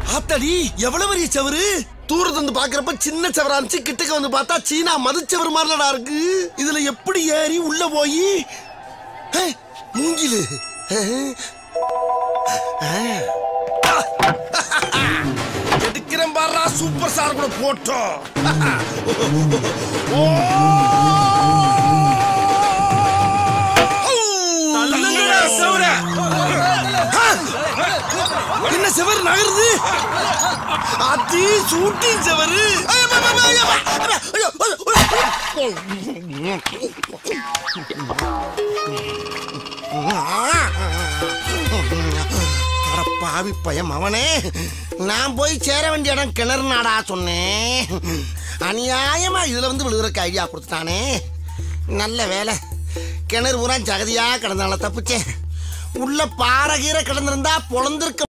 ஆத்தாடி எவ்வளவு பெரிய செவரு தூரத்துல இருந்து பாக்குறப்ப சின்ன செவரா இருந்துச்சு கிட்டக்க வந்து பார்த்தா சீனா மதுச்செவரு மாதிரிலடா இருக்கு இதுல எப்படி ஏறி உள்ள போய் மூங்கிலு எடுக்கிறேன் பாரா சூப்பர் ஸ்டார் கூட போட்டோம் தள்ளுங்கடா செவர. என்ன செவர் நகருது அதி சூட்டிங் செவரு ஐயோ, ஐயோ, ஐயோ, ஐயோ, ஐயோ, ஐயோ. அட பாவி பயம் அவனே நான் போய் சேர வேண்டிய இடம் கிணறு நாடா சொன்னேன் அநியாயமா இதுல வந்து விழுகிறக்கு ஐடியா கொடுத்துட்டானே நல்ல வேலை கிணறு பூரா ஜகதியா கிடந்தால தப்பிச்சேன் உள்ள பாறை கீரை கிடந்திருந்தா பொழந்திருக்க